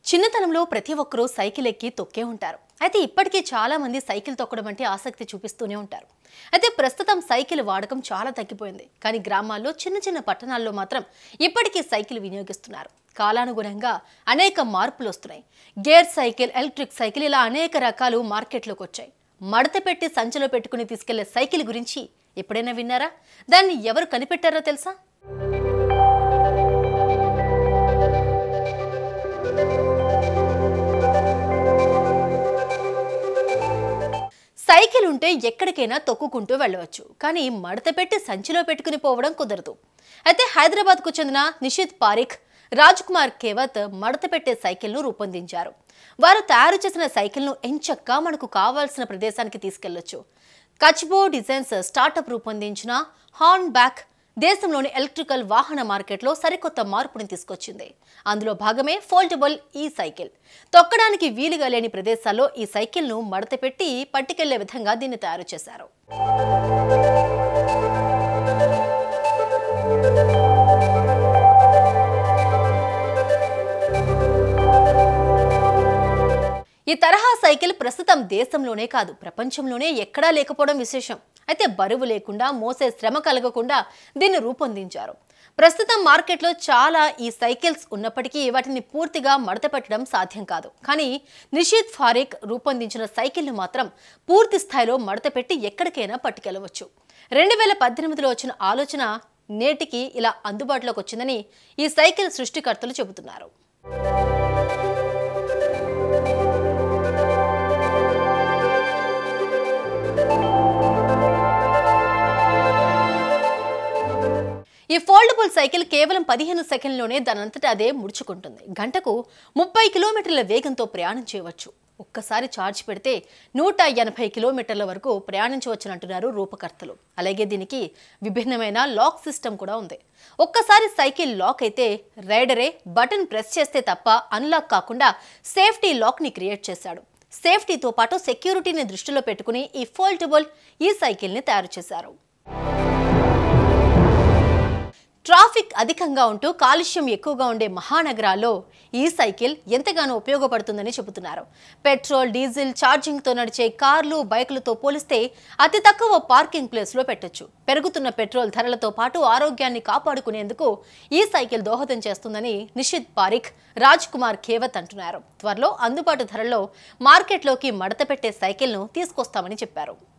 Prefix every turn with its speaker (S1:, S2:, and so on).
S1: చిన్నతనంలో ప్రతి ఒక్కరూ సైకిల్ ఎక్కి తొక్కే ఉంటారు అయితే ఇప్పటికీ చాలా మంది సైకిల్ తొక్కడం అంటే ఆసక్తి చూపిస్తూనే ఉంటారు అయితే ప్రస్తుతం సైకిల్ వాడకం చాలా తగ్గిపోయింది కానీ గ్రామాల్లో చిన్న చిన్న పట్టణాల్లో మాత్రం ఇప్పటికీ సైకిల్ వినియోగిస్తున్నారు కాలానుగుణంగా అనేక మార్పులు వస్తున్నాయి గేర్ సైకిల్ ఎలక్ట్రిక్ సైకిల్ ఇలా అనేక రకాలు మార్కెట్లోకి వచ్చాయి మడత పెట్టి సంచిలో పెట్టుకుని తీసుకెళ్లే సైకిల్ గురించి ఎప్పుడైనా విన్నారా దాన్ని ఎవరు కనిపెట్టారో తెలుసా సైకిల్ ఉంటే ఎక్కడికైనా తొక్కుకుంటూ వెళ్ళవచ్చు కానీ మడత పెట్టి సంచిలో పెట్టుకుని పోవడం కుదరదు అయితే హైదరాబాద్కు చెందిన నిషిత్ పారిక్ రాజ్ కుమార్ కేవత్ మడత పెట్టే సైకిల్ను రూపొందించారు వారు తయారు చేసిన సైకిల్ను ఎంచక్కా మనకు కావాల్సిన ప్రదేశానికి తీసుకెళ్లొచ్చు కచ్బో డిజైన్స్ స్టార్టప్ రూపొందించిన హార్న్ బ్యాక్ దేశంలోని ఎలక్ట్రికల్ వాహన మార్కెట్లో సరికొత్త మార్పుని తీసుకొచ్చింది అందులో భాగమే ఫోల్డబుల్ ఈ సైకిల్ తొక్కడానికి వీలుగా లేని ప్రదేశాల్లో ఈ సైకిల్ను మడతపెట్టి పట్టుకెళ్లే విధంగా దీన్ని తయారు చేశారు ఈ తరహా సైకిల్ ప్రస్తుతం దేశంలోనే కాదు ప్రపంచంలోనే ఎక్కడా లేకపోవడం విశేషం అయితే బరువు లేకుండా మోసే శ్రమ కలగకుండా దీన్ని రూపొందించారు ప్రస్తుతం మార్కెట్లో చాలా ఈ సైకిల్స్ ఉన్నప్పటికీ వాటిని పూర్తిగా మడతపెట్టడం సాధ్యం కాదు కానీ నిషిత్ ఫారిక్ రూపొందించిన సైకిల్ను మాత్రం పూర్తి స్థాయిలో మడతపెట్టి ఎక్కడికైనా పట్టుకెళ్లవచ్చు రెండు వేల పద్దెనిమిదిలో వచ్చిన ఆలోచన నేటికి ఇలా అందుబాటులోకి వచ్చిందని ఈ సైకిల్ సృష్టికర్తలు చెబుతున్నారు ఈ ఫోల్డబుల్ సైకిల్ కేవలం పదిహేను సెకండ్లోనే దానంతటా అదే ముడుచుకుంటుంది గంటకు ముప్పై కిలోమీటర్ల వేగంతో ప్రయాణం చేయవచ్చు ఒక్కసారి ఛార్జ్ పెడితే నూట ఎనభై కిలోమీటర్ల వరకు ప్రయాణించవచ్చునంటున్నారు రూపకర్తలు అలాగే దీనికి విభిన్నమైన లాక్ సిస్టమ్ కూడా ఉంది ఒక్కసారి సైకిల్ లాక్ అయితే రైడరే బటన్ ప్రెస్ చేస్తే తప్ప అన్లాక్ కాకుండా సేఫ్టీ లాక్ని క్రియేట్ చేశాడు సేఫ్టీతో పాటు సెక్యూరిటీని దృష్టిలో పెట్టుకుని ఈ ఫోల్డబుల్ ఈ సైకిల్ని తయారు చేశారు ట్రాఫిక్ అధికంగా ఉంటూ కాలుష్యం ఎక్కువగా ఉండే మహానగరాల్లో ఈ సైకిల్ ఎంతగానో ఉపయోగపడుతుందని చెబుతున్నారు పెట్రోల్ డీజిల్ ఛార్జింగ్తో నడిచే కార్లు బైకులతో పోలిస్తే అతి తక్కువ పార్కింగ్ ప్లేస్లో పెట్టొచ్చు పెరుగుతున్న పెట్రోల్ ధరలతో పాటు ఆరోగ్యాన్ని కాపాడుకునేందుకు ఈ సైకిల్ దోహదం చేస్తుందని నిషిత్ పారిక్ రాజ్ కుమార్ ఖేవత్ అంటున్నారు త్వరలో అందుబాటు ధరల్లో మార్కెట్లోకి మడత పెట్టే సైకిల్ను తీసుకొస్తామని చెప్పారు